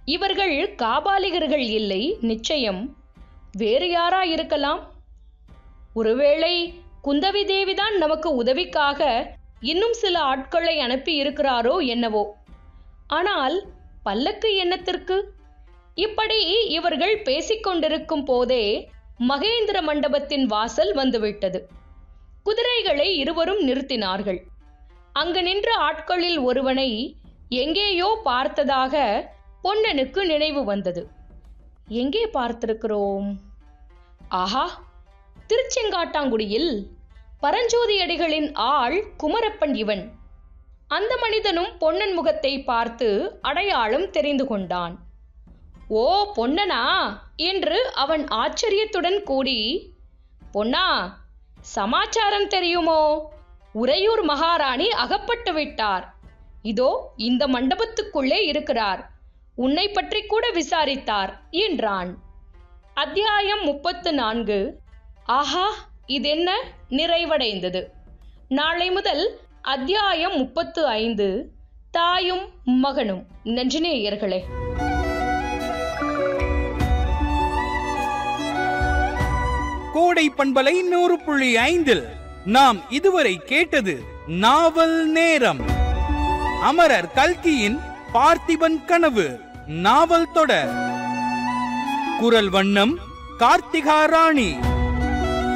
இவர்கள் காபாலிகர்கள் இல்லை நிச்சயம் வேறு யாரா இருக்கலாம் ஒருவேளை குந்தவி தேவிதான் நமக்கு உதவிக்காக இன்னும் சில ஆட்களை அனுப்பி இருக்கிறாரோ என்னவோ ஆனால் பல்லக்கு என்னத்திற்கு இப்படி இவர்கள் பேசிக்கொண்டிருக்கும் போதே மகேந்திர மண்டபத்தின் வாசல் வந்துவிட்டது குதிரைகளை இருவரும் நிறுத்தினார்கள் அங்கு நின்ற ஆட்களில் ஒருவனை எங்கேயோ பார்த்ததாக பொன்னனுக்கு நினைவு வந்தது எங்கே பார்த்திருக்கிறோம் ஆஹா திருச்செங்காட்டாங்குடியில் பரஞ்சோதி அடிகளின் ஆள் குமரப்பன் இவன் அந்த மனிதனும் பொன்னன் முகத்தை பார்த்து அடையாளம் தெரிந்து கொண்டான் ஓ பொன்னனா என்று அவன் ஆச்சரியத்துடன் கூடி பொன்னா சமாச்சாரம் தெரியுமோ உறையூர் மகாராணி அகப்பட்டு விட்டார் இதோ இந்த மண்டபத்துக்குள்ளே இருக்கிறார் உன்னை பற்றி கூட விசாரித்தார் என்றான் அத்தியாயம் முப்பத்து நான்கு ஆஹா இதென்ன நிறைவடைந்தது நாளை முதல் அத்தியாயம் முப்பத்து ஐந்து தாயும் மகனும் நன்றினேயர்களே கோடை பண்பலை நூறு புள்ளி ஐந்தில் நாம் இதுவரை கேட்டது நாவல் நேரம் அமரர் கல்கியின் பார்த்திபன் கனவு நாவல் தொடர் குரல் வண்ணம் கார்த்திகா ராணி